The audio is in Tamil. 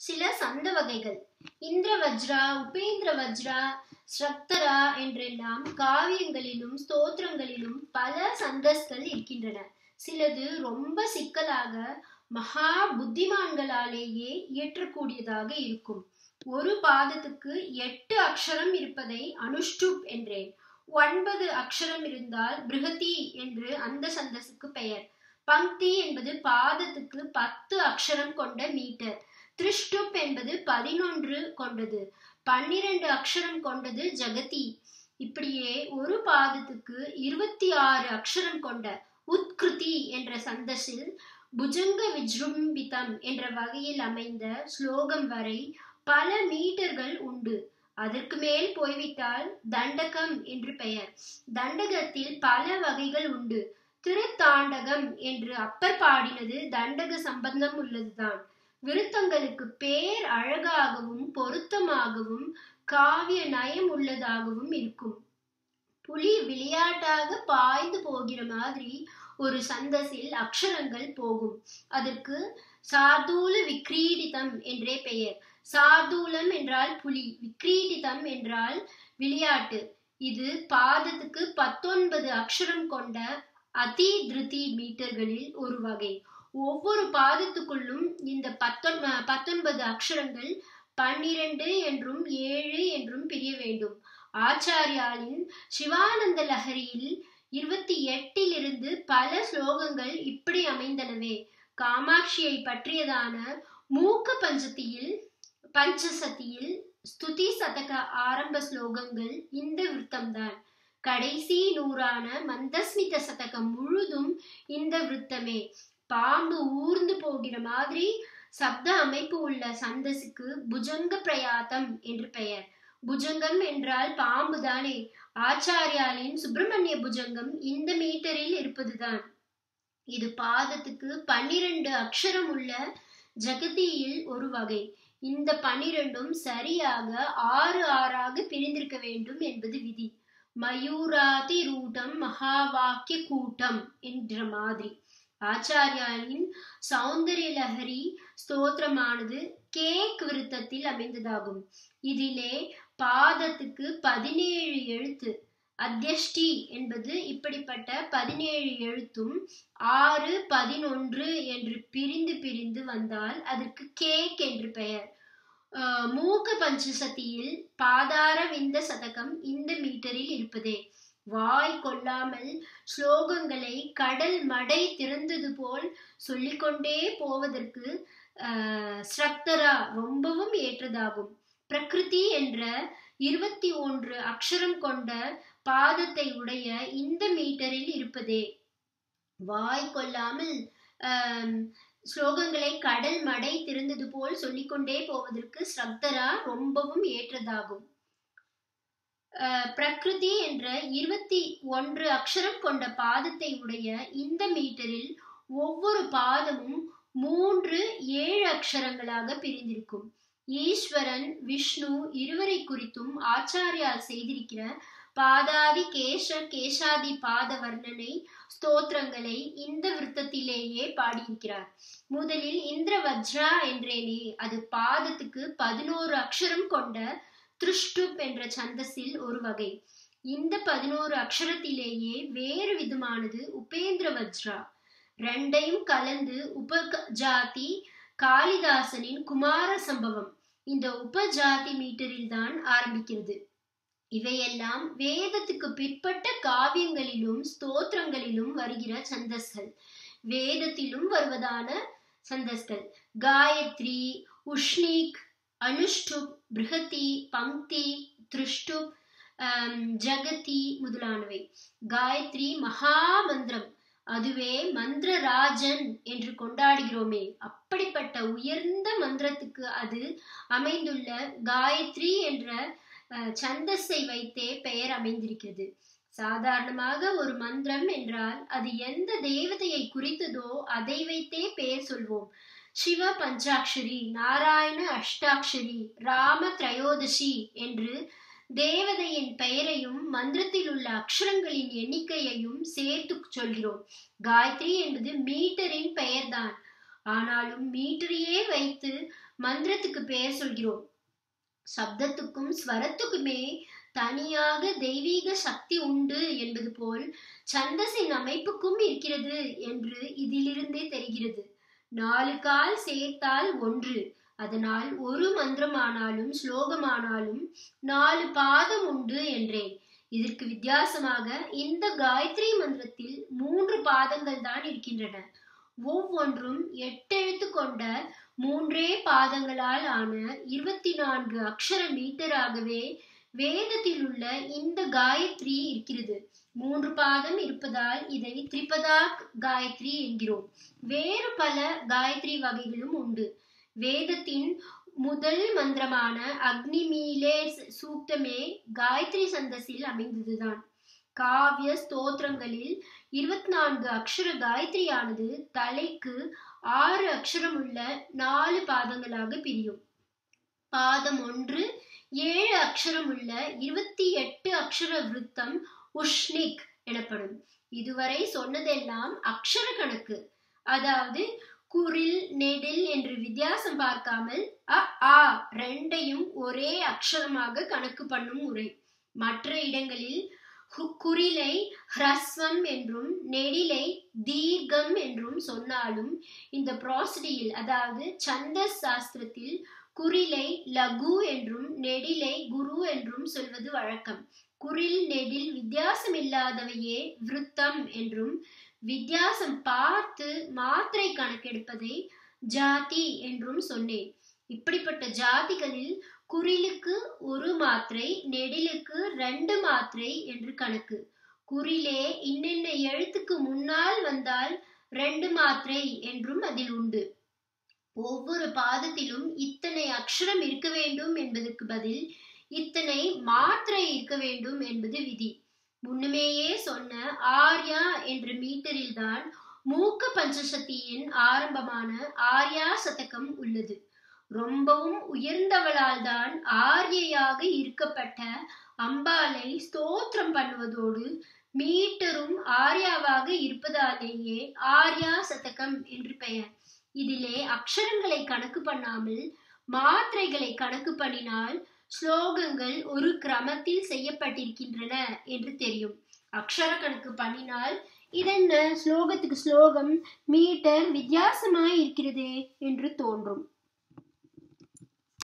சில சந்த வகைகள் இந்திர வஜ்ரா உபேந்திர வஜ்ரா ஸ்ரக்தரா என்றெல்லாம் காவியங்களிலும் ஸ்தோத்திரங்களிலும் பல சந்தஸ்கள் இருக்கின்றன சிலது ரொம்ப சிக்கலாக மகா புத்திமான்களாலேயே இயற்றக்கூடியதாக இருக்கும் ஒரு பாதத்துக்கு எட்டு அக்ஷரம் இருப்பதை அனுஷ்டுப் என்றேன் ஒன்பது அக்ஷரம் இருந்தால் பிருகதி என்று அந்த சந்தஸுக்கு பெயர் பங்கி என்பது பாதத்துக்கு பத்து அக்ஷரம் கொண்ட மீட்டர் திருஷ்டுப் என்பது பதினொன்று கொண்டது பன்னிரண்டு அக்ஷரம் கொண்டது ஜகதி இப்படியே ஒரு பாதத்துக்கு இருபத்தி ஆறு அக்ஷரம் கொண்ட உத்கிருதி என்ற சந்தஸில் புஜங்க விஜృంభిதம் என்ற வகையில் அமைந்த ஸ்லோகம் வரை பல மீட்டர்கள் உண்டு அதற்கு மேல் போய்விட்டால் தண்டகம் என்று பெயர் தண்டகத்தில் பல வகைகள் உண்டு திருத்தாண்டகம் என்று அப்பர் பாடினது தண்டக சம்பந்தம் உள்ளதுதான் விருத்தங்களுக்கு பேர் அழகாகவும் பொருத்தமாகவும் காவிய நயம் உள்ளதாகவும் இருக்கும் புலி விளையாட்டாக பாய்ந்து போகிற மாதிரி ஒரு சந்தஸில் அக்ஷரங்கள் போகும் அதற்கு சார்தூல விக்ரீடிதம் என்றே பெயர் சார்தூலம் என்றால் புலி விக்ரீடிதம் என்றால் விளையாட்டு இது பாதத்துக்கு பத்தொன்பது அக்ஷரம் கொண்ட அதி திருதி மீட்டர்களில் ஒரு வகை ஒவ்வொரு பாதத்துக்குள்ளும் இந்த பத்தொன் பத்தொன்பது அக்ஷரங்கள் பன்னிரண்டு என்றும் ஏழு என்றும் பிரிய வேண்டும் ஆச்சாரியாலின் சிவானந்த லஹரியில் இருபத்தி எட்டிலிருந்து பல ஸ்லோகங்கள் இப்படி அமைந்தனவே காமாட்சியை பற்றியதான மூக்க பஞ்சத்தியில் பஞ்சசதியில் ஸ்துதி சதக ஆரம்ப ஸ்லோகங்கள் இந்த விருத்தம்தான் கடைசி நூறான மந்தஸ்மித சதகம் முழுதும் இந்த விருத்தமே பாம்பு ஊர்ந்து போகிற மாதிரி சப்த அமைப்பு உள்ள சந்தஸுக்கு புஜங்க பிரயாத்தம் என்று பெயர் புஜங்கம் என்றால் பாம்பு தானே ஆச்சாரியாலின் சுப்பிரமணிய புஜங்கம் இந்த மீட்டரில் இருப்பதுதான் இது பாதத்துக்கு பன்னிரண்டு அக்ஷரம் உள்ள ஜகதியில் ஒரு வகை இந்த பன்னிரண்டும் சரியாக ஆறு ஆறாக பிரிந்திருக்க வேண்டும் என்பது விதி மயூராதி ரூடம் மகாவாக்கிய கூட்டம் என்ற மாதிரி ஆச்சாரியாலின் சௌந்தரிய லஹரி ஸ்தோத்திரமானது கேக் விருத்தத்தில் அமைந்ததாகும் இதிலே பாதத்துக்கு பதினேழு எழுத்து அத்தியஷ்டி என்பது இப்படிப்பட்ட பதினேழு எழுத்தும் ஆறு பதினொன்று என்று பிரிந்து பிரிந்து வந்தால் அதற்கு கேக் என்று பெயர் மூக்க பஞ்சசதியில் பாதார விந்த சதகம் இந்த மீட்டரில் இருப்பதே வாய் கொள்ளாமல் ஸ்லோகங்களை கடல் மடை திறந்தது போல் சொல்லிக்கொண்டே போவதற்கு ஸ்ரக்தரா ரொம்பவும் ஏற்றதாகும் பிரகிருதி என்ற இருபத்தி ஒன்று அக்ஷரம் கொண்ட பாதத்தை உடைய இந்த மீட்டரில் இருப்பதே வாய் கொள்ளாமல் ஸ்லோகங்களை கடல் மடை திறந்தது போல் சொல்லிக்கொண்டே போவதற்கு ஸ்ரக்தரா ரொம்பவும் ஏற்றதாகும் பிரகிருதி என்ற இருபத்தி ஒன்று அக்ஷரம் கொண்ட பாதத்தை உடைய இந்த மீட்டரில் ஒவ்வொரு பாதமும் மூன்று ஏழு அக்ஷரங்களாக பிரிந்திருக்கும் ஈஸ்வரன் விஷ்ணு இருவரை குறித்தும் ஆச்சாரியால் செய்திருக்கிற பாதாதி கேஷ கேசாதி பாத வர்ணனை ஸ்தோத்திரங்களை இந்த விருத்தத்திலேயே பாடியிருக்கிறார் முதலில் இந்திர வஜ்ரா என்றேனே அது பாதத்துக்கு பதினோரு அக்ஷரம் கொண்ட திருஷ்டுப் என்ற சந்தஸில் ஒரு வகை இந்த பதினோரு அக்ஷரத்திலேயே வேறு விதமானது உபேந்திர வஜ்ரா ரெண்டையும் கலந்து உபஜாதி காளிதாசனின் குமார சம்பவம் இந்த உபஜாதி மீட்டரில் தான் ஆரம்பிக்கிறது இவையெல்லாம் வேதத்துக்கு பிற்பட்ட காவியங்களிலும் ஸ்தோத்திரங்களிலும் வருகிற சந்தஸ்கள் வேதத்திலும் வருவதான சந்தஸ்கள் காயத்ரி உஷ்ணிக் அனுஷ்டுப் பிருகதி பங்கி திருஷ்டுப் ஜகதி முதலானவை காயத்ரி மகா மந்திரம் அதுவே மந்திரராஜன் என்று கொண்டாடுகிறோமே அப்படிப்பட்ட உயர்ந்த மந்திரத்துக்கு அது அமைந்துள்ள காயத்ரி என்ற சந்தஸை வைத்தே பெயர் அமைந்திருக்கிறது சாதாரணமாக ஒரு மந்திரம் என்றால் அது எந்த தேவதையை குறித்ததோ அதை வைத்தே பெயர் சொல்வோம் சிவ பஞ்சாட்சரி நாராயண அஷ்டாட்சரி ராம திரையோதசி என்று தேவதையின் பெயரையும் மந்திரத்தில் உள்ள அக்ஷரங்களின் எண்ணிக்கையையும் சேர்த்து சொல்கிறோம் காயத்ரி என்பது மீட்டரின் பெயர்தான் ஆனாலும் மீட்டரையே வைத்து மந்திரத்துக்கு பெயர் சொல்கிறோம் சப்தத்துக்கும் ஸ்வரத்துக்குமே தனியாக தெய்வீக சக்தி உண்டு என்பது போல் சந்தஸின் அமைப்புக்கும் இருக்கிறது என்று இதிலிருந்தே தெரிகிறது நாலு கால் சேர்த்தால் ஒன்று அதனால் ஒரு மந்திரமானாலும் ஸ்லோகமானாலும் நாலு பாதம் உண்டு என்றேன் இதற்கு வித்தியாசமாக இந்த காயத்ரி மந்திரத்தில் மூன்று பாதங்கள் தான் இருக்கின்றன ஒவ்வொன்றும் எட்டெழுத்து கொண்ட மூன்றே பாதங்களால் ஆன இருபத்தி நான்கு அக்ஷர மீட்டராகவே வேதத்தில் உள்ள இந்த காயத்ரி இருக்கிறது மூன்று பாதம் இருப்பதால் இதை திரிபதா காயத்ரி என்கிறோம் வேறு பல காயத்ரி வகைகளும் உண்டு வேதத்தின் முதல் மந்திரமான அக்னிமீலே சூக்தமே காயத்ரி சந்தஸில் அமைந்ததுதான் காவிய ஸ்தோத்திரங்களில் இருபத்தி நான்கு அக்ஷர காயத்ரியானது தலைக்கு ஆறு அக்ஷரம் உள்ள நாலு பாதங்களாக பிரியும் பாதம் ஒன்று ஏழு அக்ஷரம் உள்ள இருபத்தி எட்டு அக்ஷர விருத்தம் உஷ்ணிக் எனப்படும் இதுவரை சொன்னதெல்லாம் அக்ஷர கணக்கு அதாவது குரில் நெடில் என்று வித்தியாசம் பார்க்காமல் அ ஆ ரெண்டையும் ஒரே அக்ஷரமாக கணக்கு பண்ணும் முறை மற்ற இடங்களில் குறிலை ஹ்ரஸ்வம் என்றும் நெடிலை தீர்க்கம் என்றும் சொன்னாலும் இந்த ப்ராசடியில் அதாவது சந்தஸ் சாஸ்திரத்தில் குறிலை லகு என்றும் நெடிலை குரு என்றும் சொல்வது வழக்கம் குறில் நெடில் வித்தியாசம் இல்லாதவையே விருத்தம் என்றும் வித்தியாசம் பார்த்து மாத்திரை கணக்கெடுப்பதை ஜாதி என்றும் சொன்னேன் இப்படிப்பட்ட ஜாதிகளில் குறிலுக்கு ஒரு மாத்திரை நெடிலுக்கு ரெண்டு மாத்திரை என்று கணக்கு குறிலே இன்னென்ன எழுத்துக்கு முன்னால் வந்தால் ரெண்டு மாத்திரை என்றும் அதில் உண்டு ஒவ்வொரு பாதத்திலும் இத்தனை அக்ஷரம் இருக்க வேண்டும் என்பதற்கு பதில் இத்தனை மாத்திரை இருக்க வேண்டும் என்பது விதி முன்னுமேயே சொன்ன ஆர்யா என்ற மீட்டரில் தான் மூக்க பஞ்சசக்தியின் ஆரம்பமான ஆர்யா சதகம் உள்ளது ரொம்பவும் உயர்ந்தவளால் தான் ஆரியையாக இருக்கப்பட்ட அம்பாலை ஸ்தோத்திரம் பண்ணுவதோடு மீட்டரும் ஆர்யாவாக இருப்பதாலேயே ஆர்யா சதகம் என்று பெயர் இதிலே அக்ஷரங்களை கணக்கு பண்ணாமல் மாத்திரைகளை கணக்கு பண்ணினால் ஸ்லோகங்கள் ஒரு கிரமத்தில் செய்யப்பட்டிருக்கின்றன என்று தெரியும் அக்ஷர கணக்கு பண்ணினால் இதென்ன ஸ்லோகத்துக்கு ஸ்லோகம் மீட்டர் வித்தியாசமாய் இருக்கிறதே என்று தோன்றும்